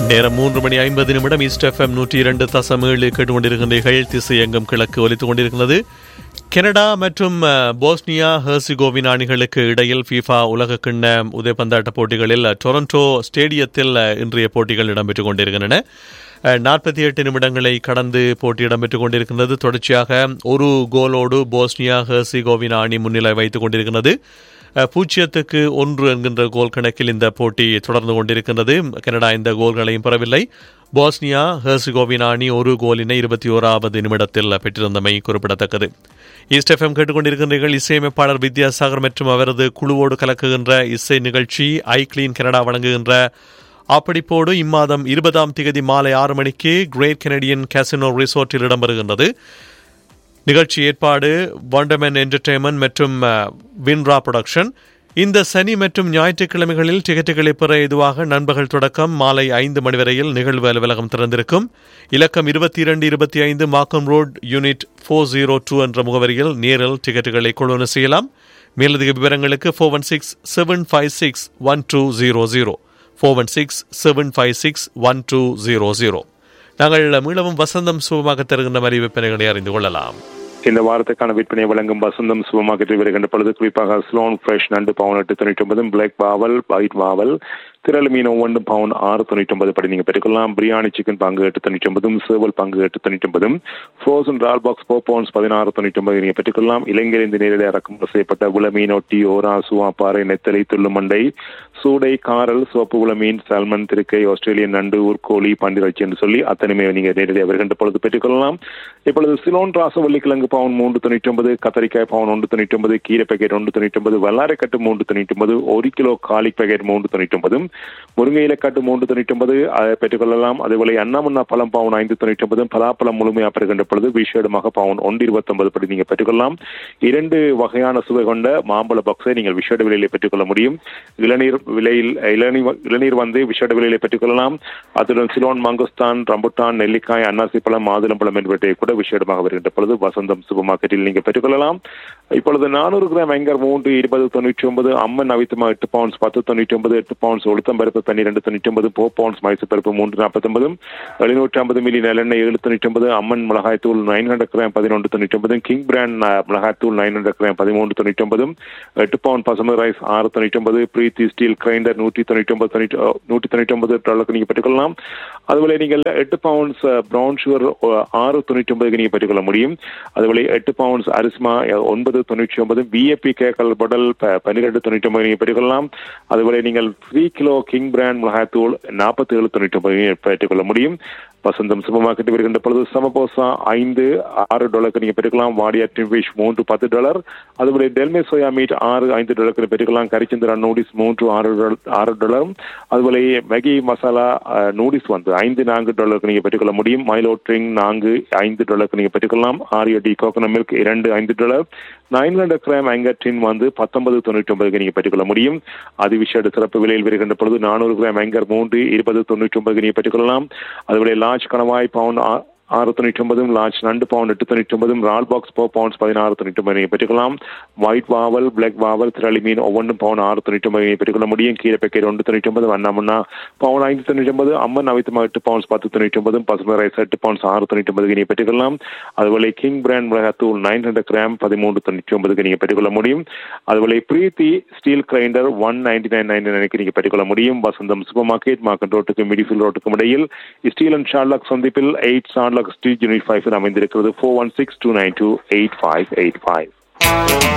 நேரம் மூன்று மணி ஐம்பது நிமிடம் ஈஸ்ட் எஃப்எம் நூற்றி இரண்டு தசம் ஏழு கேட்டுக்கொண்டிருக்கின்றீர்கள் திசை எங்கும் கிழக்கு ஒலித்துக் கொண்டிருக்கிறது கனடா மற்றும் அஹ், போஸ்னியா ஹெர்சிகோவினா அணிகளுக்கு இடையில் ஃபீஃபா உலக கிண்ண உதைப்பந்தாட்ட போட்டிகளில் டொரண்டோ ஸ்டேடியத்தில் அஹ், இன்றைய போட்டிகள் இடம்பெற்றுக் கொண்டிருக்கின்றன நாற்பத்தி எட்டு நிமிடங்களை கடந்து போட்டி இடம்பெற்றுக் கொண்டிருக்கின்றது தொடர்ச்சியாக ஒரு கோலோடு போஸ்னியா ஹெர்சிகோவினா அணி முன்னிலை வைத்துக் கொண்டிருக்கிறது அஹ், பூஜ்ஜியத்துக்கு ஒன்று என்கின்ற கோல் கணக்கில் இந்த போட்டி தொடர்ந்து கொண்டிருக்கின்றது கனடா இந்த கோல்களையும் பெறவில்லை போஸ்னியா ஹெர்சிகோவினா அணி ஒரு கோலினை இருபத்தி ஓராவது நிமிடத்தில் பெற்றிருந்தமை குறிப்பிடத்தக்கது ஈஸ்ட் எஃப்எம் கேட்டுக்கொண்டிருக்கின்றீர்கள் இசையமைப்பாளர் வித்யாசாகர் மற்றும் அவரது குழுவோடு கலக்குகின்ற இசை நிகழ்ச்சி ஐ கிளீன் கனடா வழங்குகின்ற அப்படிப்போடு இம்மாதம் இருபதாம் திகதி மாலை ஆறு மணிக்கு கிரேட் கெனடியன் கேசினோ ரிசோர்ட்டில் இடம்பெறுகின்றது நிகழ்ச்சி ஏற்பாடு வண்டமன் என்டர்டெயின்மெண்ட் மற்றும் அஹ், வின்ரா ப்ரொடக்ஷன் இந்த சனி மற்றும் ஞாயிற்றுக்கிழமைகளில் டிக்கெட்டுகளை பெற இதுவாக நண்பகல் தொடக்கம் மாலை ஐந்து மணி வரையில் நிகழ்வு அலுவலகம் திறந்திருக்கும் இலக்கம் இருபத்தி இரண்டு இருபத்தி ஐந்து Markham road unit four zero two என்ற முகவரியில் நேரில் டிக்கெட்டுகளை கொள்வன செய்யலாம் மேலதிக விவரங்களுக்கு four one six seven five six one two zero zero four one six seven five six one two zero zero நாங்கள் மீளவும் வசந்தம் சுபமாக தருகின்ற மாதிரி விற்பனைகளை அறிந்து கொள்ளலாம் இந்த வாரத்துக்கான விற்பனை வழங்கும் வசந்தம் சூப்பர் மார்க்கெட்டில் வருகின்ற பொழுது குறிப்பாக ஸ்லோன் ஃப்ரெஷ் நண்டு பவுன் எட்டு தொண்ணூற்றி ஒன்பது பிளாக் வாவல் ஒயிட் வாவல் திரள் மீன் ஒவ்வொன்று பவுன் ஆறு தொண்ணூற்றி ஒன்பது படி நீங்கள் பெற்றுக்கொள்ளலாம் பிரியாணி சிக்கன் பங்கு எட்டு தொண்ணூற்றி ஒன்பதும் சேவல் பங்கு எட்டு தொண்ணூற்றி ஒன்பதும் ஃப்ரோசன் ரால் பாக்ஸ் ஃபோர் பவுன்ஸ் பதினாறு தொண்ணூற்றி ஒன்பது நீங்கள் பெற்றுக்கொள்ளலாம் இலங்கையிலிருந்து நேரடி இறக்குமதி செய்யப்பட்ட உளமீன் ஒட்டி ஓரா சுவா பாறை நெத்தலை துள்ளுமண்டை சூடை காரல் சோப்பு உளமீன் சால்மன் திருக்கை ஆஸ்திரேலியன் நண்டு ஊர்கோழி பண்டிரட்சி என்று சொல்லி அத்தனையுமே நீங்கள் நேரடியாக வருகின்ற பொழுது பெற்றுக்கொள்ளலாம் இப்பொழுது சிலோன் ராசவள்ளி கிழங்கு பவுன் மூன்று தொண்ணூற்றி ஒன்பது கத்தரிக்காய் பவுன் ஒன்று தொண்ணூற்றி ஒன்பது கீரை பேக்கெட் ஒன்று தொண்ணூற்றி ஒன்பது வல்லாரைக்கட்டு மூன்று தொண்ணூற்றி ஒன்பது ஒரு கிலோ காலிக் பேக்கெட் மூன்று தொண்ணூற்றி ஒன்பதும் முருங்கை இலக்காட்டு மூன்று தொண்ணூற்றி ஒன்பது அதை பெற்றுக்கொள்ளலாம் அதேபோல அண்ணாமண்ணா பழம் பவுன் ஐந்து தொண்ணூற்றி ஒன்பது பலாப்பழம் முழுமையாக பெறுகின்ற பொழுது விஷேடமாக பவுன் ஒன்று இருபத்தொன்பது படி நீங்கள் பெற்றுக்கொள்ளலாம் இரண்டு வகையான சுவை கொண்ட மாம்பழ பாக்ஸை நீங்கள் விஷேட விலையிலே பெற்றுக்கொள்ள முடியும் இளநீர் விலையில் இளநீர் இளநீர் வந்து விஷேட விலையிலே பெற்றுக்கொள்ளலாம் அதுடன் சிலோன் மங்குஸ்தான் ரம்புட்டான் நெல்லிக்காய் அன்னாசி பழம் மாதுளம்பழம் என்பவற்றை கூட விஷேடமாக வருகின்ற பொழுது வசந்தம் சூப்பர் மார்க்கெட்டில் நீங்கள் பெற்றுக்கொள்ளலாம் இப்பொழுது நானூறு கிராம் வெங்கர் மூன்று இருபது தொண்ணூற்றி ஒன்பது அம்மன் அவித்தமா எட்டு பவுன்ஸ் பத்து தொண்ணூற்றி ஒன்பது எட்டு பவுன்ஸ் உளுத்தம் பருப்பு பன்னிரெண்டு தொண்ணூற்றி ஒன்பது போ பவுன்ஸ் மைசூர் பருப்பு மூன்று நாற்பத்தொன்பதும் எழுநூற்றி ஐம்பது மில்லி நல்லெண்ணெய் ஏழு தொண்ணூற்றி ஒன்பது அம்மன் மிளகாய் தூள் நைன் ஹண்ட்ரட் கிராம் பதினொன்று தொண்ணூற்றி ஒன்பது கிங் பிராண்ட் மிளகாய் தூள் நைன் ஹண்ட்ரட் கிராம் பதிமூன்று தொண்ணூற்றி ஒன்பதும் எட்டு பவுன் பசுமை ரைஸ் ஆறு தொண்ணூற்றி ஒன்பது பிரீத்தி ஸ்டீல் கிரைண்டர் நூற்றி தொண்ணூற்றி ஒன்பது தொண்ணூற்றி நூற்றி தொண்ணூற்றி ஒன்பது டாலருக்கு நீங்கள் பெற்றுக்கொள்ளலாம் அதுபோல நீங்கள் எட்டு பவுன்ஸ் ப்ரௌன் சுகர் ஆறு தொண்ணூற்றி ஒன்பதுக்கு நீங்கள் பெற்றுக்கொள்ள முடியும் அதுபோல எட்டு பவுன்ஸ் அரிசிமா அஹ், ஒன்பது தொண்ணூற்றி ஒன்பது பிஏபி கேக்கல் படல் ப- பன்னிரெண்டு தொண்ணூற்றி ஒன்பது நீங்கள் பெற்றுக்கொள்ளலாம் அதுபோல நீங்கள் த்ரீ கிலோ கிங் பிராண்ட் மிளகாய்த்தூள் நாற்பத்தி ஏழு தொண்ணூற்றி ஒன்பது நீங்கள் பெற்றுக்கொள்ள முடியும் வசந்தம் சூப்பர் மார்க்கெட் வருகின்ற பொழுது சமபோசா ஐந்து ஆறு டாலருக்கு நீங்கள் பெற்றுக்கலாம் வாடியா டின்ஃபிஷ் மூன்று பத்து டாலர் அதுபோல டெல்மே சோயா மீட் ஆறு ஐந்து டாலருக்கு பெற்றுக்கலாம் கரிச்சந்திரா நூடிஸ் மூன்று ஆறு டாலர் ஆறு டாலரும் அதுபோல மேகி மசாலா அஹ், நூடிஸ் வந்து ஐந்து நான்கு டாலருக்கு நீங்கள் பெற்றுக்கொள்ள முடியும் மைலோ ட்ரிங் நான்கு ஐந்து டாலருக்கு நீங்கள் பெற்றுக்கொள்ளலாம் ஆரியோ டி கோகனட் மில்க் இரண்டு ஐந்து dollar nine hundred gram anchor tin வந்து பத்தொன்பது தொண்ணூற்றி ஒன்பதுக்கு நீங்கள் பெற்றுக்கொள்ள முடியும் அதிவிஷேட சிறப்பு விலையில் வருகின்ற பொழுது நானூறு கிராம் ஆங்கர் மூன்று இருபது தொண்ணூற்றி ஒன்பதுக்கு நீங்கள் பெற்றுக்கொள்ளலாம் அதுபோல லார்ஜ் கணவாய் பவுன் ஆ- ஆறு தொண்ணூற்றி ஒன்பதும் லார்ஜ் நண்டு பவுன் எட்டு தொண்ணூற்றி ஒன்பதும் ரால் பாக்ஸ் ஃபோர் பவுன்ஸ் பதினாறு தொண்ணூற்றி ஒன்பது நீங்கள் பெற்றுக்கலாம் ஒயிட் வாவல் பிளாக் வாவல் திரளி மீன் ஒவ்வொன்றும் பவுன் ஆறு தொண்ணூற்றி ஒன்பது நீங்கள் பெற்றுக்கொள்ள முடியும் கீரை பேக்கெட் ஒன்று தொண்ணூற்றி ஒன்பது வண்ணாமண்ணா பவுன் ஐந்து தொண்ணூற்றி ஒன்பது அம்மன் அவித்தமா எட்டு பவுன்ஸ் பத்து தொண்ணூற்றி ஒன்பதும் பசுமை ரைஸ் எட்டு பவுன்ஸ் ஆறு தொண்ணூற்றி ஒன்பதுக்கு நீங்கள் பெற்றுக்கொள்ளலாம் அதுபோல கிங் பிராண்ட் மிளகாத்தூள் நைன் ஹண்ட்ரட் கிராம் பதிமூன்று தொண்ணூற்றி ஒன்பதுக்கு நீங்கள் பெற்றுக்கொள்ள முடியும் அதுபோல Preethi steel grinder one ninety nine ninety நைனுக்கு நீங்கள் பெற்றுக்கொள்ள முடியும் வசந்தம் சூப்பர் மார்க்கெட் மார்க்கெட் ரோட்டுக்கும் மிடிஃபில் ரோட்டுக்கும் இடையில் ஸ்டீல் அண்ட் ஷார்லாக் சந்திப்பில் eight Sherlock street unit five அமைந்திருக்கிறது four one six two nine two eight five eight five